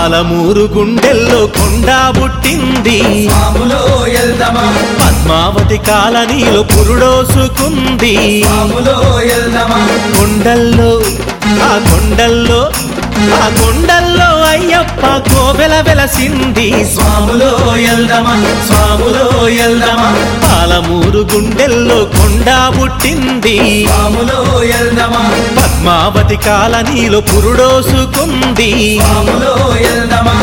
పాలమూరు గుండెల్లో కొండ పుట్టింది స్వాములో ఎల్దమా పద్మావతి కాలనీలో పురుడోసుకుంది స్వాములో ఎల్దమా కొండల్లో ఆ కొండల్లో ఆ కొండల్లో అయ్యప్ప కోవెల వెలసింది స్వాములో ఎల్దమా స్వాములో ఎల్దమా పాలమూరు గుండెల్లో కొండ పుట్టింది స్వాములో ఎల్దమా పద్మావతి కాలనీలో పురుడోసుకుంది స్వాములో ఎల్దమా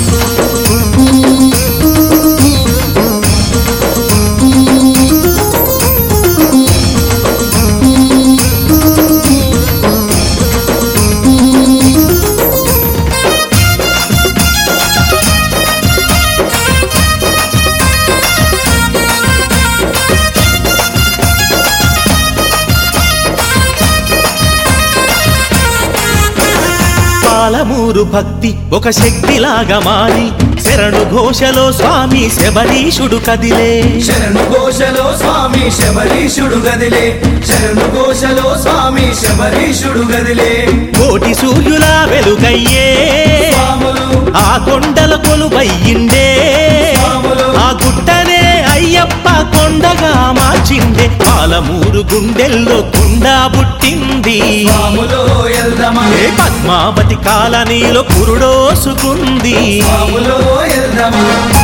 పాలమూరు భక్తి ఒక శక్తిలాగా మారి శరణు ఘోషలో స్వామి శబరీషుడు కదిలే శరణు ఘోషలో స్వామి శబరీషుడు గదిలే శరణు ఘోషలో స్వామి శబరీషుడు గదిలే కోటి సూర్యుల వెలుగయ్యే స్వాములు ఆ కొండల కొలువయ్యిండే స్వాములు ఆ గుట్టనే అయ్యప్ప కొండగా మార్చిండే పాలమూరు గుండెల్లో కొండ పుట్టింది స్వాములో ఎల్దమా ఏ పద్మావతి కాలనీలో పురుడోసుకుంది స్వాములో ఎల్దమా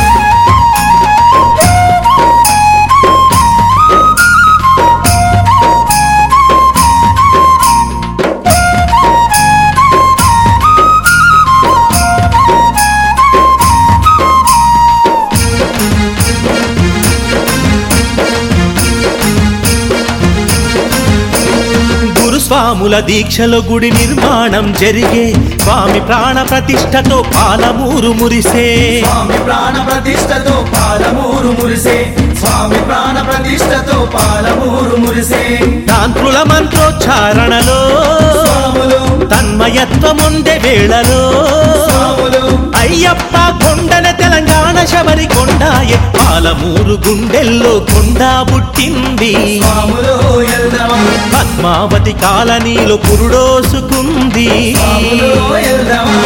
గురుస్వాముల దీక్షలో గుడి నిర్మాణం జరిగే స్వామి ప్రాణ ప్రతిష్టతో పాలమూరు మురిసే స్వామి ప్రాణ ప్రతిష్టతో పాలమూరు మురిసే స్వామి ప్రాణ ప్రతిష్టతో పాలమూరు మురిసే తాంత్రుల మంత్రోచ్చారణలో స్వాములు తన్మయత్వముండే వేళలో స్వాములు అయ్యప్ప కొండన తెలంగాణ శబరి కొండాయే పాలమూరు గుండెల్లో కొండ పుట్టింది స్వాములో ఎల్దమా పద్మావతి కాలనీలో పురుడోసుకుంది స్వాములో ఎల్దమా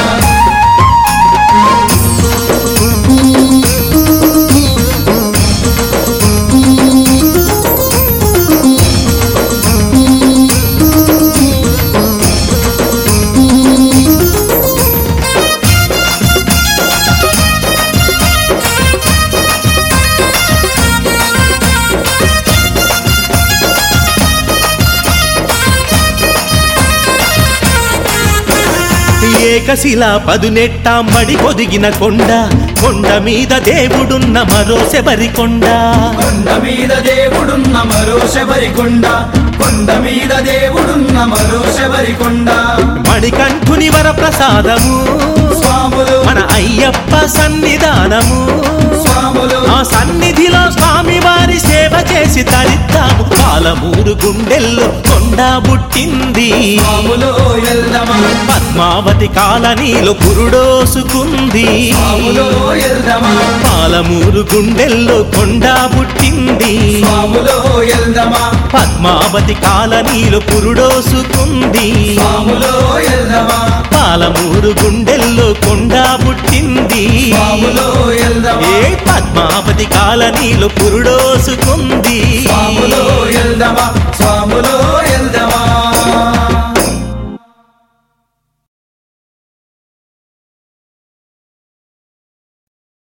ఏకశిల పదునెట్టాంబడి పొదిగిన కొండ కొండ మీద దేవుడున్న మరో శబరి కొండ కొండ మీద దేవుడున్న మరో శబరికొండ కొండ మీద దేవుడున్న మరో శబరికొండ మణికంఠుని వర ప్రసాదము స్వాములు మన అయ్యప్ప సన్నిధానము స్వాములు ఆ సన్నిధిలో స్వామి వారి సేవ చేసి తరిద్దాము పాలమూరు గుండెల్లో కొండ పుట్టింది స్వాములో ఎల్దమా పద్మావతి కాలనీలో పురుడోసుకుంది స్వాములో ఎల్దమా పాలమూరు గుండెల్లో కొండ పుట్టింది స్వాములో ఎల్దమా పద్మావతి కాలనీలో పురుడోసుకుంది స్వాములో ఎల్దమా పాలమూరు గుండెల్లో కొండ పుట్టింది స్వాములో ఎల్దమా ఏ పద్మావతి కాలనీలో పురుడోసుకుంది స్వాములో ఎల్దమా స్వాములో